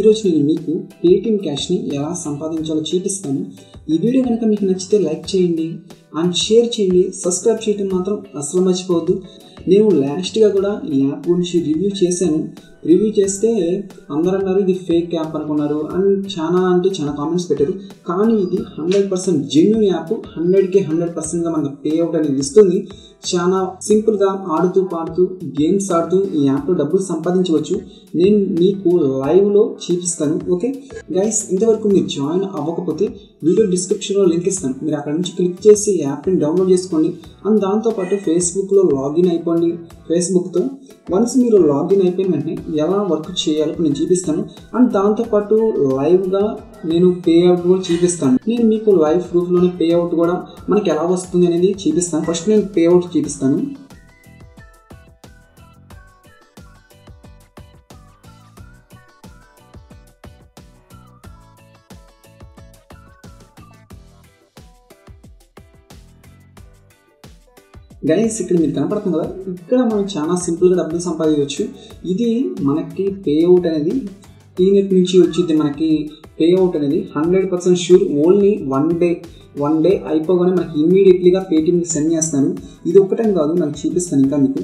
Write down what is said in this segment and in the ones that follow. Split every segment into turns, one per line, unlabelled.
ఈరోజు నేను మీకు పేటిఎం క్యాష్ని ఎలా సంపాదించాలో చూపిస్తాను ఈ వీడియో కనుక మీకు నచ్చితే లైక్ చేయండి అండ్ షేర్ చేయండి సబ్స్క్రైబ్ చేయడం మాత్రం అసలు మర్చిపోవద్దు నేను లాస్ట్గా కూడా ఈ యాప్ గురించి రివ్యూ చేశాను రివ్యూ చేస్తే అందరూ అన్నారు ఇది ఫేక్ యాప్ అనుకున్నారు అండ్ చాలా అంటే చాలా కామెంట్స్ పెట్టారు కానీ ఇది హండ్రెడ్ పర్సెంట్ జెన్యున్ యాప్ హండ్రెడ్కి హండ్రెడ్ పర్సెంట్గా మనకు పే అవుట్ అనేది ఇస్తుంది చాలా సింపుల్గా ఆడుతూ పాడుతూ గేమ్స్ ఆడుతూ ఈ యాప్లో డబ్బులు సంపాదించవచ్చు నేను మీకు లైవ్లో చూపిస్తాను ఓకే గైస్ ఇంతవరకు మీరు జాయిన్ అవ్వకపోతే వీడియో డిస్క్రిప్షన్లో లింక్ ఇస్తాను మీరు అక్కడ నుంచి క్లిక్ చేసి యాప్ని డౌన్లోడ్ చేసుకోండి అండ్ దాంతోపాటు ఫేస్బుక్లో లాగిన్ అయిపోండి ఫేస్బుక్తో వన్స్ మీరు లాగిన్ అయిపోయిన వెంటనే ఎలా వర్క్ చేయాలో నేను చూపిస్తాను అండ్ దాంతోపాటు లైవ్గా నేను పే అవుట్ కూడా చూపిస్తాను నేను మీకు లైవ్ ప్రూఫ్లోనే పే అవుట్ కూడా మనకి ఎలా వస్తుంది అనేది చూపిస్తాను ఫస్ట్ నేను పే అవుట్ చూపిస్తాను గైస్ ఇక్కడ మీరు కనపడుతుంది కదా ఇక్కడ మనం చాలా సింపుల్గా డబ్బులు సంపాదించవచ్చు ఇది మనకి పే అవుట్ అనేది టీనెట్ నుంచి వచ్చింది మనకి పే అవుట్ అనేది hundred percent sure only one day one day అయిపోగానే మనకి ఇమ్మీడియట్లీగా పేటీఎంకి సెండ్ చేస్తాను ఇది ఒక్కటని కాదు నాకు చూపిస్తాను ఇంకా మీకు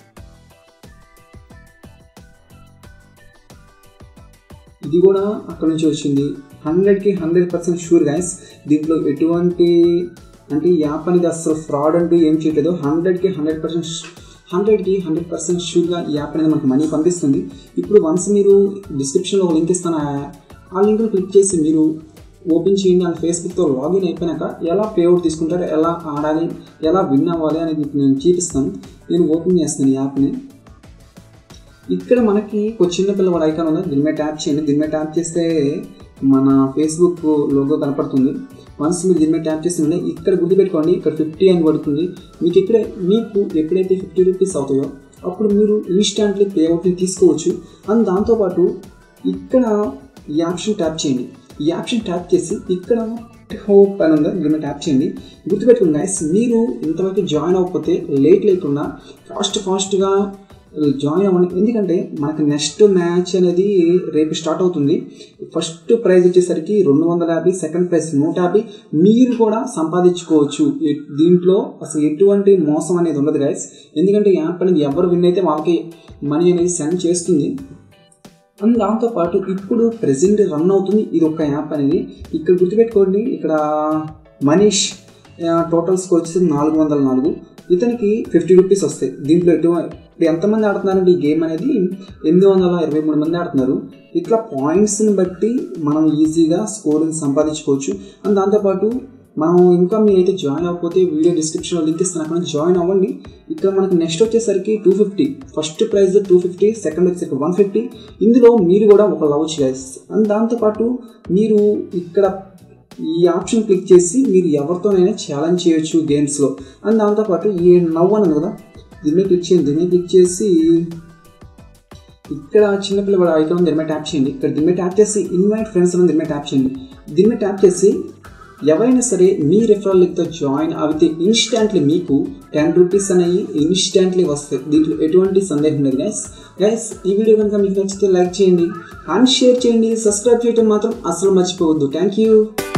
ఇది కూడా అక్కడ నుంచి వచ్చింది హండ్రెడ్కి హండ్రెడ్ పర్సెంట్ షూర్ గైస్ దీంట్లో ఎటువంటి అంటే ఈ యాప్ అనేది అసలు ఫ్రాడ్ అంటూ ఏం చేయట్లేదు హండ్రెడ్కి హండ్రెడ్ పర్సెంట్ హండ్రెడ్కి హండ్రెడ్ పర్సెంట్ షూర్గా ఈ యాప్ అనేది మనకు మనీ పంపిస్తుంది ఇప్పుడు వన్స్ మీరు డిస్క్రిప్షన్లో ఒక లింక్ ఇస్తాను ఆ లింక్ని క్లిక్ చేసి మీరు ఓపెన్ చేయండి అండ్ ఫేస్బుక్తో లాగిన్ అయిపోయాక ఎలా పేఅవుట్ తీసుకుంటారో ఎలా ఆడాలి ఎలా విన్ అవ్వాలి అనేది నేను చూపిస్తాను నేను ఓపెన్ చేస్తాను ఈ యాప్ని ఇక్కడ మనకి ఒక చిన్న పిల్లవాడు ఐకాన్ ఉంది దీని మీద ట్యాప్ చేయండి దీని మీద ట్యాప్ చేస్తే మన ఫేస్బుక్ లోగో కనపడుతుంది వన్స్ మీరు దీని మీద ట్యాప్ చేస్తుంటే ఇక్కడ గుర్తుపెట్టుకోండి ఇక్కడ ఫిఫ్టీ అని పడుతుంది మీకు ఇక్కడ మీకు ఎప్పుడైతే ఫిఫ్టీ రూపీస్ అవుతాయో అప్పుడు మీరు ఇన్స్టాంట్లీ పే అవుట్ని తీసుకోవచ్చు అండ్ దాంతోపాటు ఇక్కడ ఈ ఆప్షన్ ట్యాప్ చేయండి ఈ ఆప్షన్ ట్యాప్ చేసి ఇక్కడ హోప్ అని ఉందా దీని మీద ట్యాప్ చేయండి గుర్తుపెట్టుకోండి గైస్ మీరు ఇంతవరకు జాయిన్ అవ్వకపోతే లేట్ లేకుండా ఫాస్ట్ ఫాస్ట్గా జాయిన్ అవ్వండి ఎందుకంటే మనకి నెక్స్ట్ మ్యాచ్ అనేది రేపు స్టార్ట్ అవుతుంది ఫస్ట్ ప్రైజ్ వచ్చేసరికి రెండు వందల యాభై సెకండ్ ప్రైజ్ నూట యాభై మీరు కూడా సంపాదించుకోవచ్చు దీంట్లో అసలు ఎటువంటి మోసం అనేది ఉండదు గైస్ ఎందుకంటే యాప్ అనేది ఎవరు విన్ అయితే వాళ్ళకి మనీ అనేది సెండ్ చేస్తుంది అండ్ దాంతోపాటు ఇప్పుడు ప్రజెంట్ రన్ అవుతుంది ఇది ఒక యాప్ అనేది ఇక్కడ గుర్తుపెట్టుకోండి ఇక్కడ మనీష్ టోటల్ స్కోర్ వచ్చేసి నాలుగు వందల నాలుగు ఇతనికి ఫిఫ్టీ రూపీస్ వస్తాయి దీంట్లో ఎటువంటి ఇప్పుడు ఎంతమంది ఆడుతున్నారండి ఈ గేమ్ అనేది ఎనిమిది వందల ఇరవై మూడు మంది ఆడుతున్నారు ఇట్లా పాయింట్స్ని బట్టి మనం ఈజీగా స్కోరింగ్ సంపాదించుకోవచ్చు అండ్ దాంతోపాటు మనం ఇంకా మీరైతే జాయిన్ అవ్వకపోతే వీడియో డిస్క్రిప్షన్లో లింక్ ఇస్తాను అక్కడ జాయిన్ అవ్వండి ఇక్కడ మనకి నెక్స్ట్ వచ్చేసరికి two fifty first prize two fifty second వచ్చేసరికి వన్ ఫిఫ్టీ ఇందులో మీరు కూడా ఒక లవ్ గైస్ అండ్ దాంతోపాటు మీరు ఇక్కడ ఈ ఆప్షన్ క్లిక్ చేసి మీరు ఎవరితోనైనా ఛాలెంజ్ చేయొచ్చు గేమ్స్లో అండ్ దాంతోపాటు ఈ నవ్వు అన్నది కదా దీని మీద క్లిక్ చేయండి దీని మీద క్లిక్ చేసి ఇక్కడ చిన్నపిల్లవాడు ఐకాన్ దీని మీద ట్యాప్ చేయండి ఇక్కడ దీని మీద ట్యాప్ చేసి ఇన్వైట్ ఫ్రెండ్స్ అని దీని మీద ట్యాప్ చేయండి దీని మీద ట్యాప్ చేసి ఎవరైనా సరే మీ రెఫరల్ లింక్తో జాయిన్ అయితే ఇన్స్టాంట్లీ మీకు టెన్ రూపీస్ అనేవి ఇన్స్టాంట్లీ వస్తాయి దీంట్లో ఎటువంటి సందేహం లేదు గైస్ గైస్ ఈ వీడియో కనుక మీకు నచ్చితే లైక్ చేయండి అండ్ షేర్ చేయండి సబ్స్క్రైబ్ చేయడం మాత్రం అసలు మర్చిపోవద్దు థ్యాంక్ యూ